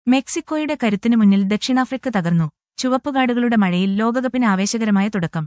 മെക്സിക്കോയുടെ കരുത്തിനു മുന്നിൽ ദക്ഷിണാഫ്രിക്ക തകർന്നു ചുവപ്പുകാടുകളുടെ മഴയിൽ ലോകകപ്പിന് ആവേശകരമായ തുടക്കം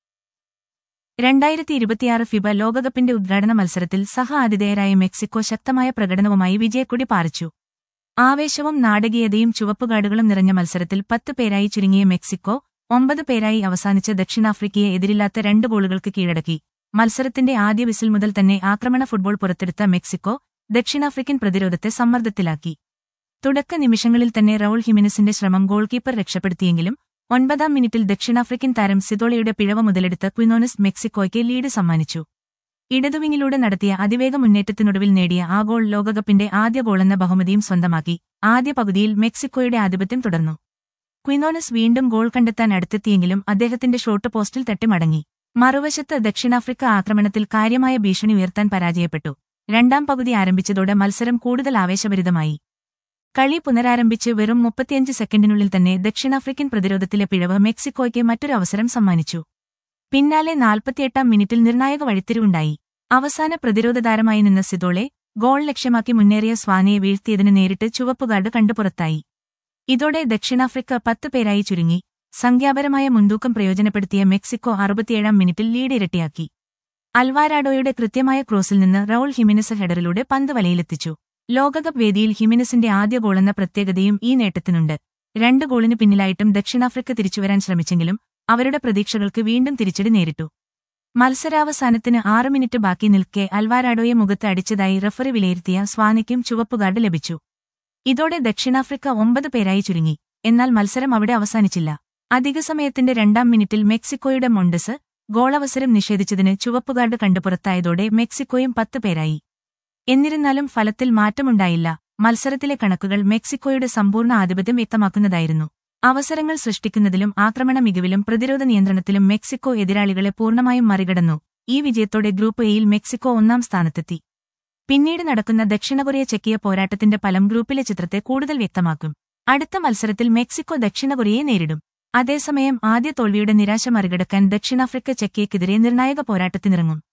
രണ്ടായിരത്തി ഇരുപത്തിയാറ് ഫിബ ലോകകപ്പിന്റെ ഉദ്ഘാടന മത്സരത്തിൽ സഹ ആതിഥേയരായ മെക്സിക്കോ ശക്തമായ പ്രകടനവുമായി വിജയക്കൊടി പാറിച്ചു ആവേശവും നാടകീയതയും ചുവപ്പുകാടുകളും നിറഞ്ഞ മത്സരത്തിൽ പത്ത് പേരായി ചുരുങ്ങിയ മെക്സിക്കോ ഒമ്പത് പേരായി അവസാനിച്ച ദക്ഷിണാഫ്രിക്കയെ എതിരില്ലാത്ത രണ്ട് ഗോളുകൾക്ക് കീഴടക്കി മത്സരത്തിന്റെ ആദ്യ വിസിൽ മുതൽ തന്നെ ആക്രമണ ഫുട്ബോൾ പുറത്തെടുത്ത മെക്സിക്കോ ദക്ഷിണാഫ്രിക്കൻ പ്രതിരോധത്തെ സമ്മർദ്ദത്തിലാക്കി തുടക്ക നിമിഷങ്ങളിൽ തന്നെ റൌൾ ഹിമിനസിന്റെ ശ്രമം ഗോൾ കീപ്പർ രക്ഷപ്പെടുത്തിയെങ്കിലും ഒൻപതാം മിനിറ്റിൽ ദക്ഷിണാഫ്രിക്കൻ താരം സിതോളയുടെ പിഴവ് മുതലെടുത്ത ക്വിനോനസ് മെക്സിക്കോയ്ക്ക് ലീഡ് സമ്മാനിച്ചു ഇടതുവിങ്ങിലൂടെ നടത്തിയ അതിവേഗ മുന്നേറ്റത്തിനൊടുവിൽ നേടിയ ആ ഗോൾ ലോകകപ്പിന്റെ ആദ്യ ഗോളെന്ന ബഹുമതിയും സ്വന്തമാക്കി ആദ്യ പകുതിയിൽ മെക്സിക്കോയുടെ ആധിപത്യം തുടർന്നു ക്വിനോനസ് വീണ്ടും ഗോൾ കണ്ടെത്താൻ അടുത്തെത്തിയെങ്കിലും അദ്ദേഹത്തിന്റെ ഷോട്ട് പോസ്റ്റിൽ തട്ടിമടങ്ങി മറുവശത്ത് ദക്ഷിണാഫ്രിക്ക ആക്രമണത്തിൽ കാര്യമായ ഭീഷണി ഉയർത്താൻ പരാജയപ്പെട്ടു രണ്ടാം പകുതി ആരംഭിച്ചതോടെ മത്സരം കൂടുതൽ ആവേശഭരിതമായി കളി പുനരാരംഭിച്ച് വെറും മുപ്പത്തിയഞ്ച് സെക്കൻഡിനുള്ളിൽ തന്നെ ദക്ഷിണാഫ്രിക്കൻ പ്രതിരോധത്തിലെ പിഴവ് മെക്സിക്കോയ്ക്ക് മറ്റൊരു അവസരം സമ്മാനിച്ചു പിന്നാലെ നാൽപ്പത്തിയെട്ടാം മിനിറ്റിൽ നിർണായക വഴിത്തിരിവുണ്ടായി അവസാന പ്രതിരോധ താരമായി നിന്ന സിതോളെ ഗോൾ ലക്ഷ്യമാക്കി മുന്നേറിയ സ്വാനയെ വീഴ്ത്തിയതിന് നേരിട്ട് ചുവപ്പുകാർഡ് കണ്ടുപുറത്തായി ഇതോടെ ദക്ഷിണാഫ്രിക്ക പത്ത് പേരായി ചുരുങ്ങി സംഖ്യാപരമായ മുൻതൂക്കം പ്രയോജനപ്പെടുത്തിയ മെക്സിക്കോ അറുപത്തിയേഴാം മിനിറ്റിൽ ലീഡ് ഇരട്ടിയാക്കി അൽവാരാഡോയുടെ കൃത്യമായ ക്രോസിൽ നിന്ന് റൌൾ ഹിമിനസ് ഹെഡറിലൂടെ പന്ത് വലയിലെത്തിച്ചു ലോകകപ്പ് വേദിയിൽ ഹിമിനസിന്റെ ആദ്യ ഗോളെന്ന പ്രത്യേകതയും ഈ നേട്ടത്തിനുണ്ട് രണ്ട് ഗോളിന് പിന്നിലായിട്ടും ദക്ഷിണാഫ്രിക്ക തിരിച്ചുവരാൻ ശ്രമിച്ചെങ്കിലും അവരുടെ പ്രതീക്ഷകൾക്ക് വീണ്ടും തിരിച്ചടി നേരിട്ടു മത്സരാവസാനത്തിന് ആറ് മിനിറ്റ് ബാക്കി നിൽക്കെ അൽവാരാഡോയെ മുഖത്ത് അടിച്ചതായി റഫറി വിലയിരുത്തിയ സ്വാനയ്ക്കും ചുവപ്പുകാർഡ് ലഭിച്ചു ഇതോടെ ദക്ഷിണാഫ്രിക്ക ഒമ്പത് പേരായി ചുരുങ്ങി എന്നാൽ മത്സരം അവിടെ അവസാനിച്ചില്ല അധിക സമയത്തിന്റെ രണ്ടാം മിനിറ്റിൽ മെക്സിക്കോയുടെ മൊണ്ടസ് ഗോളവസരം നിഷേധിച്ചതിന് ചുവപ്പുകാർഡ് കണ്ടുപുറത്തായതോടെ മെക്സിക്കോയും പത്ത് പേരായി എന്നിരുന്നാലും ഫലത്തിൽ മാറ്റമുണ്ടായില്ല മത്സരത്തിലെ കണക്കുകൾ മെക്സിക്കോയുടെ സമ്പൂർണ്ണ ആധിപത്യം വ്യക്തമാക്കുന്നതായിരുന്നു അവസരങ്ങൾ സൃഷ്ടിക്കുന്നതിലും ആക്രമണ മികവിലും പ്രതിരോധ നിയന്ത്രണത്തിലും മെക്സിക്കോ എതിരാളികളെ പൂർണ്ണമായും മറികടന്നു ഈ വിജയത്തോടെ ഗ്രൂപ്പ് എയിൽ മെക്സിക്കോ ഒന്നാം സ്ഥാനത്തെത്തി പിന്നീട് നടക്കുന്ന ദക്ഷിണ കൊറിയ ചെക്കിയ പോരാട്ടത്തിന്റെ ഫലം ഗ്രൂപ്പിലെ ചിത്രത്തെ കൂടുതൽ വ്യക്തമാക്കും അടുത്ത മത്സരത്തിൽ മെക്സിക്കോ ദക്ഷിണ കൊറിയയെ നേരിടും അതേസമയം ആദ്യ തോൽവിയുടെ നിരാശ മറികടക്കാൻ ദക്ഷിണാഫ്രിക്ക ചെക്കിയക്കെതിരെ നിർണായക പോരാട്ടത്തിനിറങ്ങും